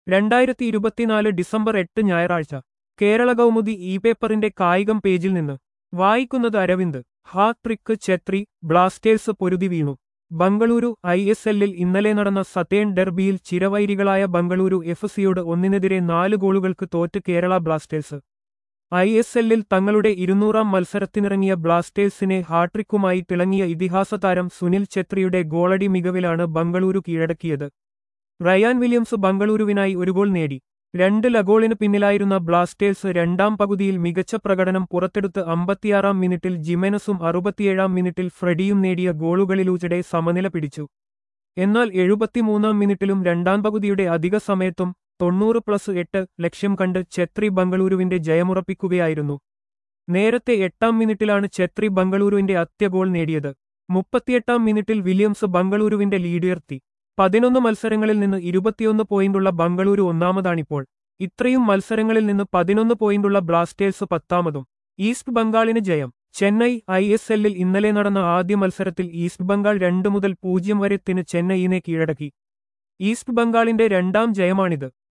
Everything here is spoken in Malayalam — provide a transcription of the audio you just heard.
രണ്ടായിരത്തി ഇരുപത്തിനാല് ഡിസംബർ എട്ട് ഞായറാഴ്ച കേരള കൗമുദി ഇ പേപ്പറിന്റെ കായികം പേജിൽ നിന്ന് വായിക്കുന്നത് അരവിന്ദ് ഹാ ട്രിക്ക് ഛത്രി ബ്ലാസ്റ്റേഴ്സ് പൊരുതി വീണു ബംഗളൂരു ഐ എസ് എല്ലിൽ ഇന്നലെ നടന്ന സതേൺ ഡെർബിയിൽ ചിരവൈരികളായ ബംഗളൂരു എഫ് സിയോട് ഒന്നിനെതിരെ നാല് ഗോളുകൾക്ക് തോറ്റ് കേരള ബ്ലാസ്റ്റേഴ്സ് ഐ എസ് എല്ലിൽ തങ്ങളുടെ ഇരുന്നൂറാം മത്സരത്തിനിറങ്ങിയ ബ്ലാസ്റ്റേഴ്സിനെ ഹാട്രിക്കുമായി തിളങ്ങിയ ഇതിഹാസ താരം സുനിൽ ഛത്രിയുടെ ഗോളടി മികവിലാണ് ബംഗളൂരു കീഴടക്കിയത് റയാൻ വില്യംസ് ബംഗളൂരുവിനായി ഒരു ഗോൾ നേടി രണ്ട് ലഗോളിന് പിന്നിലായിരുന്ന ബ്ലാസ്റ്റേഴ്സ് രണ്ടാം പകുതിയിൽ മികച്ച പ്രകടനം പുറത്തെടുത്ത് അമ്പത്തിയാറാം മിനിറ്റിൽ ജിമെനസും അറുപത്തിയേഴാം മിനിറ്റിൽ ഫ്രെഡിയും നേടിയ ഗോളുകളിലൂടെ സമനില പിടിച്ചു എന്നാൽ എഴുപത്തിമൂന്നാം മിനിറ്റിലും രണ്ടാം പകുതിയുടെ അധിക സമയത്തും തൊണ്ണൂറ് പ്ലസ് എട്ട് ലക്ഷ്യം കണ്ട് ഛത്രി ബംഗളൂരുവിന്റെ ജയമുറപ്പിക്കുകയായിരുന്നു നേരത്തെ എട്ടാം മിനിറ്റിലാണ് ഛത്രി ബംഗളൂരുവിന്റെ അത്യ ഗോൾ നേടിയത് മുപ്പത്തിയെട്ടാം മിനിറ്റിൽ വില്യംസ് ബംഗളൂരുവിന്റെ ലീഡുയർത്തി പതിനൊന്ന് മത്സരങ്ങളിൽ നിന്ന് ഇരുപത്തിയൊന്ന് പോയിന്റുള്ള ബംഗളൂരു ഒന്നാമതാണിപ്പോൾ ഇത്രയും മത്സരങ്ങളിൽ നിന്ന് പതിനൊന്ന് പോയിന്റുള്ള ബ്ലാസ്റ്റേഴ്സ് പത്താമതും ഈസ്റ്റ് ബംഗാളിന് ജയം ചെന്നൈ ഐ എസ് എല്ലിൽ ഇന്നലെ നടന്ന ആദ്യ മത്സരത്തിൽ ഈസ്റ്റ് ബംഗാൾ രണ്ട് മുതൽ പൂജ്യം വരെത്തിന് ചെന്നൈയിനെ കീഴടക്കി ഈസ്റ്റ് ബംഗാളിന്റെ രണ്ടാം ജയമാണിത്